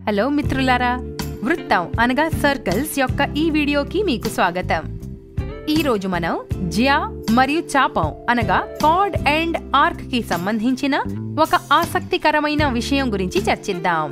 hello మిత్రులారా వృత్తం అనగా సర్కిల్స్ యొక్క ఈ వీడియోకి మీకు స్వాగతం ఈ రోజు మనం జియా మరియు చాపం అనగా కార్డ్ అండ్ ఆర్క్ కి సంబంధించిన ఒక ఆసక్తికరమైన విషయం గురించి చర్చిద్దాం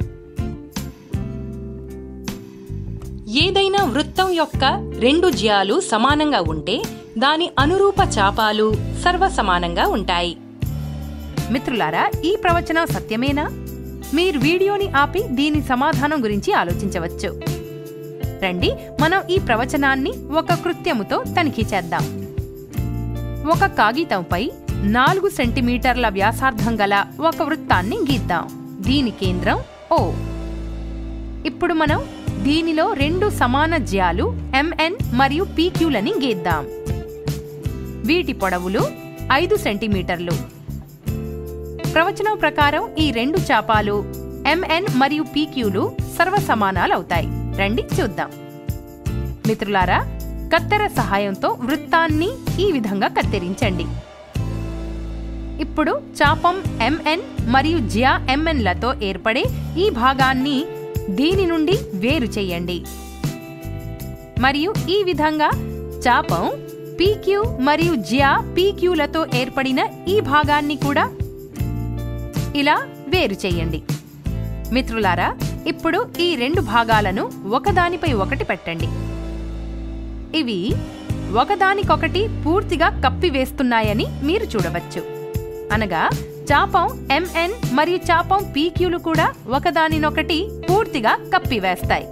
ఏదైనా వృత్తం యొక్క రెండు జ్యాలు సమానంగా ఉంటే దాని అనురూప చాపాలు సర్వసమానంగా ఉంటాయి మిత్రులారా ఈ ప్రవచనం సత్యమేనా మీరు వీడియోని ఆపి దీని సమాధానం గురించి ఆలోచించవచ్చు రండి మనం ఈ ప్రవచనాన్ని ఒక కృత్యముతో తనిఖీ చేద్దాం ఒక కాగితంపై నాలుగు సెంటీమీటర్ల వ్యాసార్థం గల ఒక వృత్తాన్ని గీద్దాం దీని కేంద్రం ఓ ఇప్పుడు మనం దీనిలో రెండు సమాన జ్యాలు ఎంఎన్ మరియు పీక్యూలని గీద్దాం వీటి పొడవులు ఐదు సెంటీమీటర్లు ప్రవచనం ప్రకారం ఈ రెండు చాపాలు ఎంఎన్ మరియు పీక్యూలు సర్వసమానాలవుతాయి రండి చూద్దాం మిత్రులారా కత్తెర సహాయంతో వృత్తాన్ని ఈ విధంగా కత్తిరించండి ఇప్పుడు చాపం ఎంఎన్ మరియు జియా ఎంఎన్లతో ఏర్పడే ఈ భాగాన్ని దీని నుండి వేరు చేయండి మరియు ఈ విధంగా చాపం పీక్యూ మరియు జియా పీక్యూలతో ఏర్పడిన ఈ భాగాన్ని కూడా ఇలా వేరు చేయండి మిత్రులారా ఇప్పుడు ఈ రెండు భాగాలను ఒకదానిపై ఒకటి పెట్టండి ఇవి ఒకదానికొకటి పూర్తిగా కప్పివేస్తున్నాయని మీరు చూడవచ్చు అనగా చాపం ఎంఎన్ మరియు చాపం పీక్యూలు కూడా ఒకదానినొకటి పూర్తిగా కప్పివేస్తాయి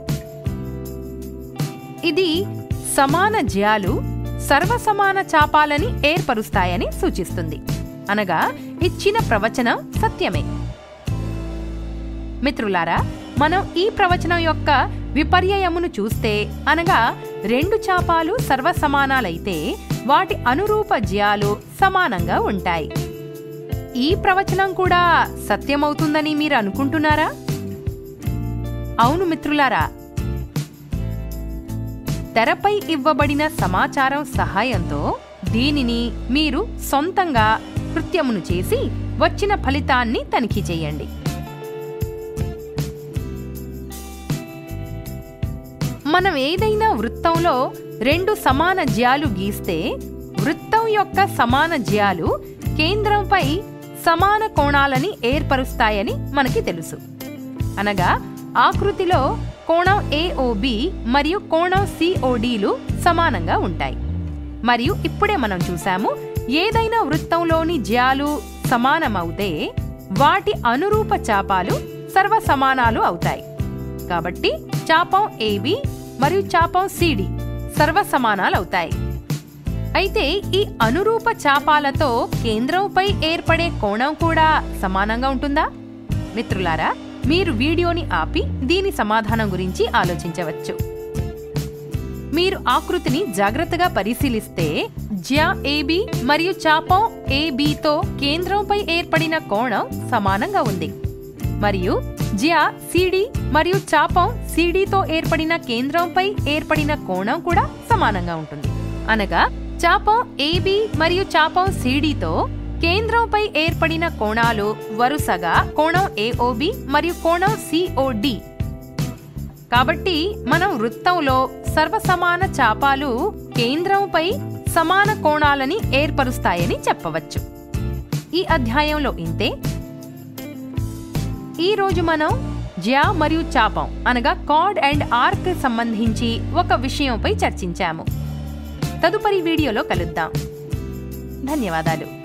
ఇది సమాన జ్యాలు సర్వసమాన చాపాలని ఏర్పరుస్తాయని సూచిస్తుంది అనగా ఇచ్చిన ప్రవచనం సత్యమే మిత్రులారా మనం ఈ ప్రవచనం యొక్క విపర్యయమును చూస్తే అనగా రెండు చాపాలు సర్వసమానాలైతే వాటి అనురూప జ్యాలు సమానంగా ఉంటాయి ఈ ప్రవచనం కూడా సత్యమవుతుందని మీరు అనుకుంటున్నారా అవును మిత్రులారా తెరపై ఇవ్వబడిన సమాచారం సహాయంతో దీనిని మీరు సొంతంగా కృత్యమును చేసి వచ్చిన ఫలితాన్ని తనిఖీ చేయండి మనం ఏదైనా వృత్తంలో రెండు సమాన జ్యాలు గీస్తే వృత్తం యొక్క సమాన జ్యాలు కేంద్రంపై సమాన కోణాలని ఏర్పరుస్తాయని మనకి తెలుసు అనగా ఆకృతిలో కోణం ఏఓబి మరియు కోణం సిఓడిలు సమానంగా ఉంటాయి మరియు ఇప్పుడే మనం చూసాము ఏదైనా వృత్తంలోని జ్యాలు సమానమవుతే వాటి అనురూప చాపాలు సర్వసమానాలు అవుతాయి కాబట్టి చాపం ఏబి మరియు చాపం సిడి సర్వసమానాలు అవుతాయి అయితే ఈ అనురూప చాపాలతో కేంద్రంపై ఏర్పడే కోణం కూడా సమానంగా ఉంటుందా మిత్రులారా మీరు వీడియోని ఆపి దీని సమాధానం గురించి ఆలోచించవచ్చు మీరు ఆకృతిని జాగ్రత్తగా పరిశీలిస్తే జ్యా ఏబి మరియు చాపం ఏబితో కేంద్రంపై ఏర్పడిన కోణం సమానంగా ఉంది మరియు జ్యా సిడి మరియు చాపం సిడితో ఏర్పడిన కేంద్రంపై ఏర్పడిన కోణం కూడా సమానంగా ఉంటుంది అనగా చాపం ఏబి మరియు చాపం సిడితో కేంద్రంపై ఏర్పడిన కోణాలు వరుసగా కోణం ఏఓబి మరియు కోణం సిఓడి కాబట్టి మనం వృత్తంలో సర్వసమాన చాపాలు కేంద్రంపై సమాన కోణాలని ఏర్పరుస్తాయని చెప్పవచ్చు ఈ అధ్యాయంలో ఇంతే ఈ రోజు మనం జ్యా మరియు చాపం అనగా కార్డ్ అండ్ ఆర్క్ సంబంధించి ఒక విషయంపై చర్చించాము తదుపరి వీడియోలో కలుద్దాం ధన్యవాదాలు